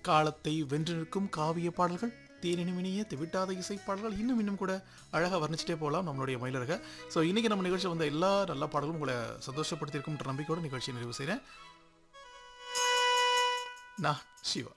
காலத்தை வென்று நிற்கும் காவிய பாடல்கள் தேனினுமினிய திவிட்டாத இசை பாடல்கள் இன்னும் இன்னும் கூட அழகாக வர்ணிச்சிட்டே போகலாம் நம்மளுடைய மயிலருக ஸோ இன்னைக்கு நம்ம நிகழ்ச்சி வந்த எல்லா நல்ல பாடலும் உங்களை சந்தோஷப்படுத்தியிருக்கும்ன்ற நம்பிக்கையோட நிகழ்ச்சியை நிறைவு செய்கிறேன் நான் சிவா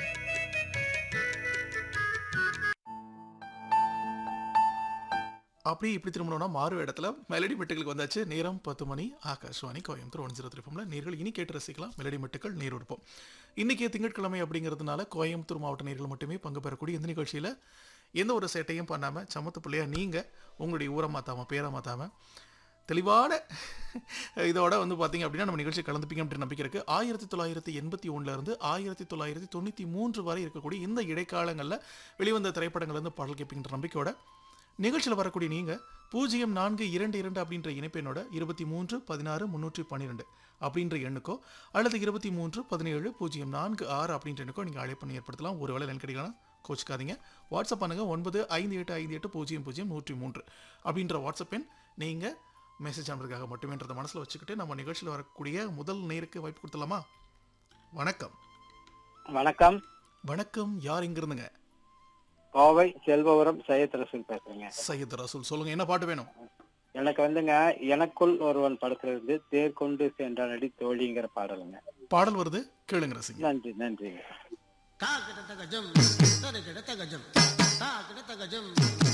அப்படி இப்படி திரும்பணும்னா மாறு இடத்துல மெலடி மெட்டுகளுக்கு வந்தாச்சு நேரம் பத்து மணி Akashvani Coimbatore one zero three நேர்கள் இனி கேட்டு ரசிக்கலாம் மெலடி மெட்டுக்கள் நேர் இருப்போம் இன்னைக்கு திங்கட்கிழமை அப்படிங்கிறதுனால கோயம்புத்தூர் மாவட்ட நேர்கள் மட்டுமே பங்கு பெறக்கூடிய இந்த நிகழ்ச்சியில் எந்த ஒரு சேட்டையும் பண்ணாமல் சமத்து பிள்ளையா நீங்கள் உங்களுடைய ஊரை மாற்றாமல் பேரை மாற்றாமல் தெளிவான இதோட வந்து பார்த்தீங்க அப்படின்னா நம்ம நிகழ்ச்சி கலந்துப்பீங்க அப்படின்னு நம்பிக்கை இருக்குது ஆயிரத்தி தொள்ளாயிரத்தி எண்பத்தி ஒன்றுலேருந்து ஆயிரத்தி தொள்ளாயிரத்தி தொண்ணூற்றி மூன்று வரை இருக்கக்கூடிய இந்த இடைக்காலங்களில் வெளிவந்த திரைப்படங்கள்லேருந்து பாடல் கேட்பீங்கன்ற நம்பிக்கையோட நிகழ்ச்சியில் வரக்கூடிய நீங்கள் பூஜ்ஜியம் நான்கு இரண்டு இரண்டு அப்படின்ற இணைப்பெண்ணோட இருபத்தி மூன்று பதினாறு முந்நூற்றி பன்னிரெண்டு அப்படின்ற எண்ணுக்கோ அல்லது இருபத்தி மூன்று பதினேழு பூஜ்ஜியம் நான்கு ஆறு அப்படின்ற எண்ணுக்கோ நீங்கள் அழைப்பு ஏற்படுத்தலாம் ஒரு வேளை நெல் கிடைக்கலாம் கோச்சிக்காதீங்க வாட்ஸ்அப் பண்ணுங்க ஒன்பது ஐந்து எட்டு ஐந்து எட்டு பூஜ்ஜியம் பூஜ்ஜியம் நூற்றி மூன்று அப்படின்ற வாட்ஸ்அப் எண் நீங்கள் மெசேஜ் அனுப்புறதுக்காக மட்டுமேன்றதை மனசில் வச்சுக்கிட்டு நம்ம நிகழ்ச்சியில் வரக்கூடிய முதல் நேருக்கு வாய்ப்பு கொடுத்துலாமா வணக்கம் வணக்கம் வணக்கம் யார் இங்கிருந்துங்க கோவை செல்வபுரம் சையத் ரசூல் பேசுறேங்க சையத் ரசூல் சொல்லுங்க என்ன பாட்டு வேணும் எனக்கு வந்துங்க எனக்குள் ஒருவன் படத்துல இருந்து தேர் கொண்டு சென்றானடி தோழிங்கிற பாடலுங்க பாடல் வருது கேளுங்க ரசிங்க நன்றி நன்றிங்க ತಾ ಗಿಡತ ಗಜಂ ತದ ಗಿಡತ ಗಜಂ ತಾ ಗಿಡತ ಗಜಂ